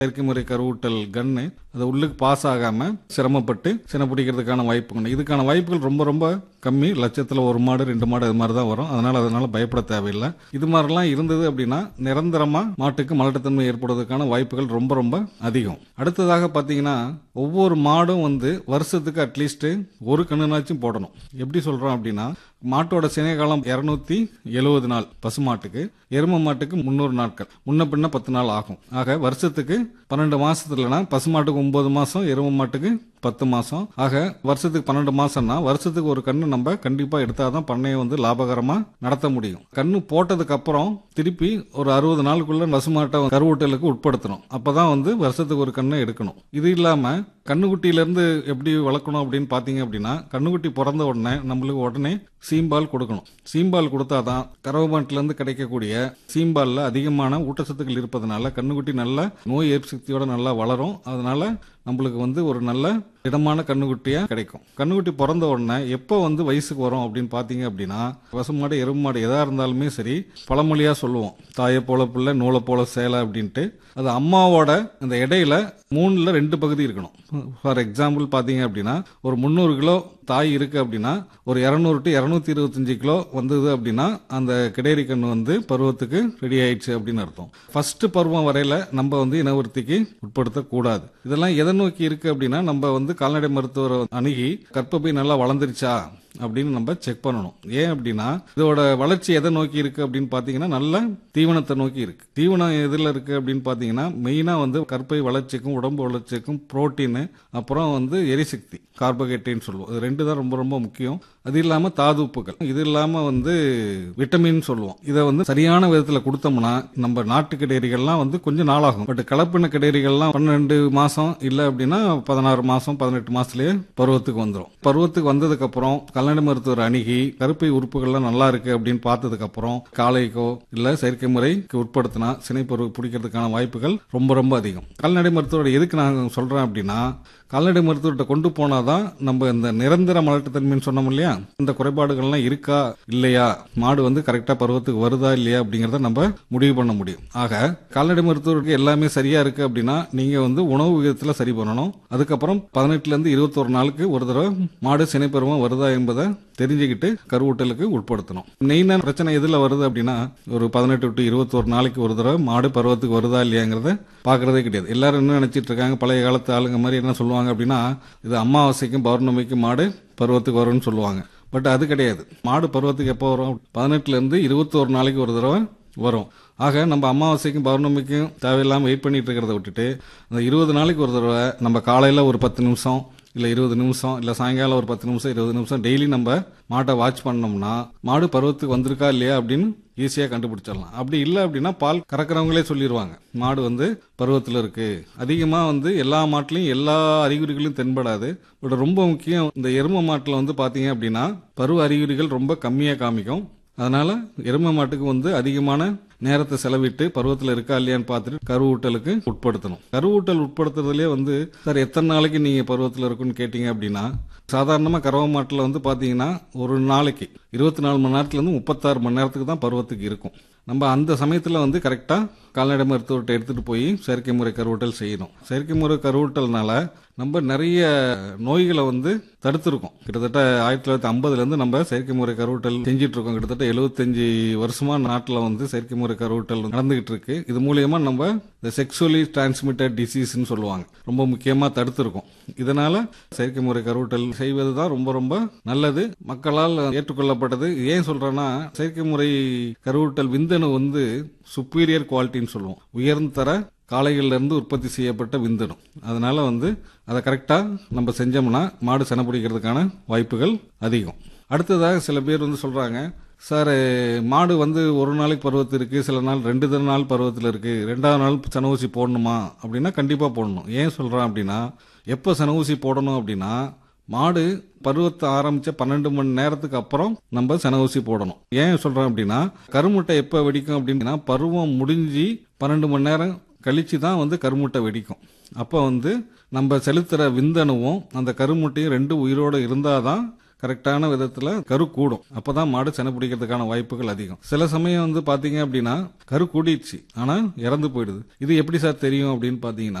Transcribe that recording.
செயற்கை முறை கருவூட்டல் கன்னு அது உள்ளுக்கு பாஸ் ஆகாம சிரமப்பட்டு சினை பிடிக்கிறதுக்கான வாய்ப்புகள் இதுக்கான வாய்ப்புகள் ரொம்ப ரொம்ப கம்மி லட்சத்துல ஒரு மாடு ரெண்டு மாடு அது மாதிரி தான் வரும் அதனால அதனால பயப்பட தேவையில்லை இது மாதிரிலாம் இருந்தது அப்படின்னா நிரந்தரமா மாட்டுக்கு மலட்டுத்தன்மை ஏற்படுவதற்கான வாய்ப்புகள் ரொம்ப ரொம்ப அதிகம் அடுத்ததாக பாத்தீங்கன்னா ஒவ்வொரு மாடும் வந்து வருஷத்துக்கு அட்லீஸ்ட் ஒரு கண்ணுனாச்சும் போடணும் எப்படி சொல்றோம் அப்படின்னா மாட்டோட சினை காலம் இருநூத்தி எழுபது நாள் பசுமாட்டுக்கு எரும மாட்டுக்கு முந்நூறு நாட்கள் முன்ன பின்ன பத்து நாள் ஆகும் ஆக வருஷத்துக்கு பன்னெண்டு மாசத்துலனா பசுமாட்டுக்கு ஒன்பது மாசம் எரும மாட்டுக்கு பத்து மாசம் ஆக வருஷத்துக்கு பன்னெண்டு மாசம்னா வருஷத்துக்கு ஒரு கண்ணு நம்ம கண்டிப்பா எடுத்தாதான் பண்ணையை வந்து லாபகரமா நடத்த முடியும் கண்ணு போட்டதுக்கு அப்புறம் திருப்பி ஒரு அறுபது நாளுக்குள்ள பசுமாட்டை கருவூட்டலுக்கு உட்படுத்தணும் அப்பதான் வந்து வருஷத்துக்கு ஒரு கண்ணை எடுக்கணும் இது இல்லாம கண்ணுக்குட்டியில இருந்து எப்படி வளர்க்கணும் அப்படின்னு பாத்தீங்க அப்படின்னா கண்ணுக்குட்டி பிறந்த உடனே நம்மளுக்கு உடனே சீம்பால் கொடுக்கணும் சீம்பால் கொடுத்தாதான் கறவை இருந்து கிடைக்கக்கூடிய சீம்பால்ல அதிகமான ஊட்டச்சத்துக்கள் இருப்பதனால கண்ணுக்குட்டி நல்ல நோய் எதிர்ப்பு சக்தியோட நல்லா வளரும் அதனால நம்மளுக்கு வந்து ஒரு நல்ல இடமான கண்ணுக்குட்டியா கிடைக்கும் கண்ணுக்குட்டி பிறந்த உடனே எப்போ வந்து வயசுக்கு வரும் அப்படின்னு பாத்தீங்க அப்படின்னா பசுமாடு எருமை மாடு எதா இருந்தாலுமே சரி பழமொழியா சொல்லுவோம் தாயை போல பிள்ளை நூலை போல சேலை அப்படின்ட்டு அது அம்மாவோட அந்த இடையில மூணுல ரெண்டு பகுதி இருக்கணும் ஃபார் எக்ஸாம்பிள் பாத்தீங்க அப்படின்னா ஒரு முந்நூறு கிலோ தாய் இருக்கு அப்படின்னா ஒரு இரநூறு டு இரநூத்தி இருபத்தஞ்சு கிலோ வந்தது அப்படின்னா அந்த கிடேரி கண்ணு வந்து பருவத்துக்கு ரெடி ஆயிடுச்சு அப்படின்னு அர்த்தம் ஃபர்ஸ்ட் பருவம் வரையில நம்ம வந்து இனவர்த்திக்கு உட்படுத்த கூடாது இதெல்லாம் எதை நோக்கி இருக்கு அப்படின்னா நம்ம வந்து கால்நடை மருத்துவரை அணுகி கற்பப்பை நல்லா வளர்ந்துருச்சா அப்படின்னு நம்ம செக் பண்ணணும் ஏன் அப்படின்னா இதோட வளர்ச்சி எதை நோக்கி இருக்கு அப்படின்னு பாத்தீங்கன்னா நல்ல தீவனத்தை நோக்கி இருக்கு தீவனம் எதுல இருக்கு அப்படின்னு பாத்தீங்கன்னா மெயினா வந்து கற்பை வளர்ச்சிக்கும் உடம்பு வளர்ச்சிக்கும் புரோட்டீன் அப்புறம் வந்து எரிசக்தி கார்போஹைட்ரேட்னு சொல்லுவோம் இது ரெண்டு தான் ரொம்ப ரொம்ப முக்கியம் அது இல்லாம தாது உப்புகள் இது இல்லாம வந்து விட்டமின் சொல்லுவோம் இதை வந்து சரியான விதத்துல கொடுத்தோம்னா நம்ம நாட்டு கிடேரிகள்லாம் வந்து கொஞ்சம் நாளாகும் பட் கலப்பின கிடேரிகள்லாம் பன்னெண்டு மாசம் இல்ல அப்படின்னா பதினாறு மாசம் பதினெட்டு மாசத்துலயே பருவத்துக்கு வந்துடும் பருவத்துக்கு வந்ததுக்கு அப்புறம் கால்நடை மருத்துவர் அணுகி கருப்பை உறுப்புகள்லாம் நல்லா இருக்கு அப்படின்னு பார்த்ததுக்கு அப்புறம் காளைக்கோ இல்ல செயற்கை முறைக்கு உட்படுத்தினா சினைப்பருவ பிடிக்கிறதுக்கான வாய்ப்புகள் ரொம்ப ரொம்ப அதிகம் கால்நடை மருத்துவர் எதுக்கு நான் சொல்றேன் அப்படின்னா கால்நடை மருத்துவர்கிட்ட கொண்டு போனாதான் நம்ம இந்த நிரந்தர மலட்டுத்தன்மைன்னு சொன்னோம் இல்லையா இந்த குறைபாடுகள்லாம் இருக்கா இல்லையா மாடு வந்து கரெக்டா பருவத்துக்கு வருதா இல்லையா அப்படிங்கறத நம்ம முடிவு பண்ண முடியும் ஆக கால்நடை மருத்துவருக்கு எல்லாமே சரியா இருக்கு அப்படின்னா நீங்க வந்து உணவு விகிதத்துல சரி பண்ணணும் அதுக்கப்புறம் பதினெட்டுல இருந்து இருபத்தொரு நாளுக்கு ஒரு தடவை மாடு சினைப்பருவம் வருதா என்பதை தெரிஞ்சுக்கிட்டு கருவூட்டலுக்கு உட்படுத்தணும் மெயினான பிரச்சனை எதுல வருது அப்படின்னா ஒரு பதினெட்டு டு இருபத்தொரு நாளைக்கு ஒரு தடவை மாடு பருவத்துக்கு வருதா இல்லையாங்கிறத பாக்குறதே கிடையாது எல்லாரும் என்ன நினைச்சிட்டு இருக்காங்க பழைய காலத்து ஆளுங்க மாதிரி என்ன சொல்லுவாங்க அப்படின்னா இது அமாவாசைக்கும் பௌர்ணமிக்கும் மாடு பருவத்துக்கு வரும்னு சொல்லுவாங்க பட் அது கிடையாது மாடு பருவத்துக்கு எப்போ வரும் பதினெட்டுல இருந்து இருபத்தோரு நாளைக்கு ஒரு தடவை வரும் ஆக நம்ம அமாவாசைக்கும் பௌர்ணமிக்கும் தேவையில்லாம வெயிட் பண்ணிட்டு இருக்கிறத விட்டுட்டு அந்த இருபது நாளைக்கு ஒரு தடவை நம்ம காலையில ஒரு பத்து நிமிஷம் இல்ல இருபது நிமிஷம் இல்ல சாயங்காலம் ஒரு பத்து நிமிஷம் இருபது நிமிஷம் டெய்லி நம்ம மாட்டை வாட்ச் பண்ணோம்னா மாடு பருவத்துக்கு வந்திருக்கா இல்லையா அப்படின்னு ஈஸியா கண்டுபிடிச்சிடலாம் அப்படி இல்லை அப்படின்னா பால் கறக்கிறவங்களே சொல்லிடுவாங்க மாடு வந்து பருவத்தில் இருக்கு அதிகமா வந்து எல்லா மாட்டிலையும் எல்லா அறிகுறிகளும் தென்படாது பட் ரொம்ப முக்கியம் இந்த எரும மாட்டில் வந்து பாத்தீங்க அப்படின்னா பருவ அறிகுறிகள் ரொம்ப கம்மியா காமிக்கும் அதனால எருமை மாட்டுக்கு வந்து அதிகமான நேரத்தை செலவிட்டு பருவத்தில் இருக்கா இல்லையான்னு பார்த்துட்டு கருவூட்டலுக்கு உட்படுத்தணும் கருவூட்டல் உட்படுத்துறதுலேயே வந்து சார் எத்தனை நாளைக்கு நீங்க பருவத்தில் இருக்குன்னு கேட்டீங்க அப்படின்னா சாதாரணமாக கறவை மாட்டில் வந்து பார்த்தீங்கன்னா ஒரு நாளைக்கு இருபத்தி நாலு மணி நேரத்துலேருந்து முப்பத்தாறு மணி நேரத்துக்கு தான் பருவத்துக்கு இருக்கும் நம்ம அந்த சமயத்தில் வந்து கரெக்டாக கால்நடை மருத்துவர்கிட்ட எடுத்துகிட்டு போய் செயற்கை முறை கருவூட்டல் செய்யணும் செயற்கை முறை கருவூட்டல்னால நம்ம நிறைய நோய்களை வந்து தடுத்திருக்கோம் கிட்டத்தட்ட ஆயிரத்தி தொள்ளாயிரத்தி ஐம்பதுலேருந்து நம்ம செயற்கை முறை கருவூட்டல் செஞ்சுட்டு இருக்கோம் கிட்டத்தட்ட எழுபத்தஞ்சு வருஷமா நாட்டில் வந்து செயற்கை முறை கருவூட்டல் நடந்துகிட்டு இருக்கு இது மூலியமா நம்ம இந்த செக்ஷுவலி டிரான்ஸ்மிட்டட் டிசீஸ்னு சொல்லுவாங்க ரொம்ப முக்கியமா தடுத்திருக்கோம் இதனால செயற்கை முறை கருவூட்டல் செய்வது தான் ரொம்ப ரொம்ப நல்லது மக்களால் ஏற்றுக்கொள்ளப்பட்டது ஏன் சொல்றேன்னா செயற்கை முறை கருவூட்டல் விந்தணு வந்து சுப்பீரியர் குவாலிட்டின்னு சொல்லுவோம் உயர்ந்தர காளைகள்ல இருந்து உற்பத்தி செய்யப்பட்ட விந்தணு அதனால வந்து அதை கரெக்டா நம்ம செஞ்சோம்னா மாடு செனை பிடிக்கிறதுக்கான வாய்ப்புகள் அதிகம் அடுத்ததாக சில பேர் வந்து சொல்றாங்க சார் மாடு வந்து ஒரு நாளைக்கு பருவத்தில் இருக்கு சில நாள் ரெண்டு தின நாள் பருவத்தில் இருக்கு ரெண்டாவது நாள் சன ஊசி போடணுமா அப்படின்னா கண்டிப்பா போடணும் ஏன் சொல்றேன் அப்படின்னா எப்போ சன ஊசி போடணும் அப்படின்னா மாடு பருவத்தை ஆரம்பிச்ச பன்னெண்டு மணி நேரத்துக்கு அப்புறம் நம்ம சென ஊசி போடணும் ஏன் சொல்றேன் அப்படின்னா கருமுட்டை எப்போ வெடிக்கும் அப்படின்னா பருவம் முடிஞ்சு பன்னெண்டு மணி நேரம் கழிச்சு தான் வந்து கருமுட்டை வெடிக்கும் அப்போ வந்து நம்ம செலுத்துற விந்தணுவும் அந்த கருமுட்டையும் ரெண்டு உயிரோடு இருந்தாதான் கரெக்டான விதத்துல கரு கூடும் அப்பதான் மாடு செனை பிடிக்கிறதுக்கான வாய்ப்புகள் அதிகம் சில சமயம் வந்து பாத்தீங்க அப்படின்னா கரு கூடிடுச்சு ஆனா இறந்து போயிடுது இது எப்படி சார் தெரியும் அப்படின்னு பாத்தீங்கன்னா